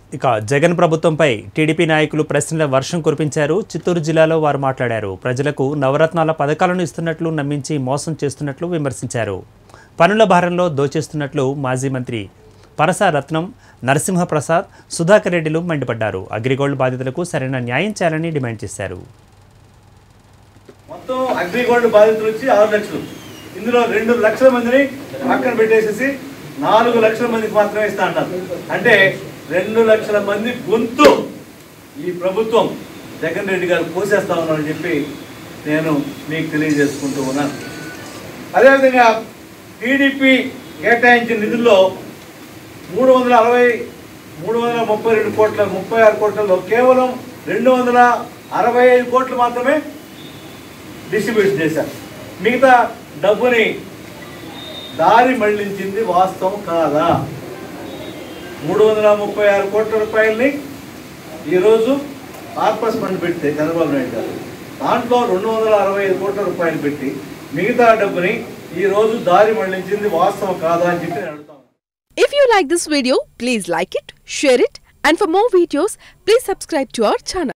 ఇక జగన్ ప్రభుత్వంపై టీడీపీ నాయకులు ప్రశ్నల వర్షం కురిపించారు చిత్తూరు జిల్లాలో వారు మాట్లాడారు ప్రజలకు నవరత్నాల పథకాలను ఇస్తున్నట్లు నమ్మించి మోసం చేస్తున్నట్లు విమర్శించారు పనుల భారంలో దోచేస్తున్నట్లు మాజీ మంత్రి పరస రత్నం నరసింహప్రసాద్ సుధాకర్ రెడ్డిలు మండిపడ్డారు అగ్రిగోల్డ్ బాధితులకు సరైన న్యాయం చేయాలని డిమాండ్ చేశారు మొత్తం అగ్రిగోల్డ్ బాధితులు వచ్చి ఆరు లక్షలు ఇందులో రెండు లక్షల మందిని పక్కన పెట్టేసేసి నాలుగు లక్షల మందికి మాత్రమే ఇస్తా అంటారు అంటే రెండు లక్షల మంది గొంతు ఈ ప్రభుత్వం జగన్ రెడ్డి గారు కోసేస్తా ఉన్నారని చెప్పి నేను మీకు తెలియజేసుకుంటూ ఉన్నాను అదేవిధంగా టీడీపీ కేటాయించిన నిధుల్లో మూడు వందల అరవై మూడు వందల ముప్పై రెండు కోట్ల ముప్పై ఆరు కోట్లలో కేవలం రెండు వందల అరవై ఐదు కోట్లు మాత్రమే డిస్ట్రిబ్యూషన్ చేశారు మిగతా డబ్బుని దారి మళ్లించింది వాస్తవం కాదా మూడు వందల ముప్పై ఆరు కోట్ల రూపాయలని ఈరోజు కార్పస్ ఫండ్ పెడితే చంద్రబాబు నాయుడు గారు దాంట్లో రెండు వందల అరవై ఐదు కోట్ల రూపాయలు పెట్టి మిగతా డబ్బుని ఈరోజు దారి మళ్లించింది వాస్తవం కాదా అని చెప్పి నేను అడుగుతాను If you like this video, please like it, share it, and for more videos, please subscribe to our channel.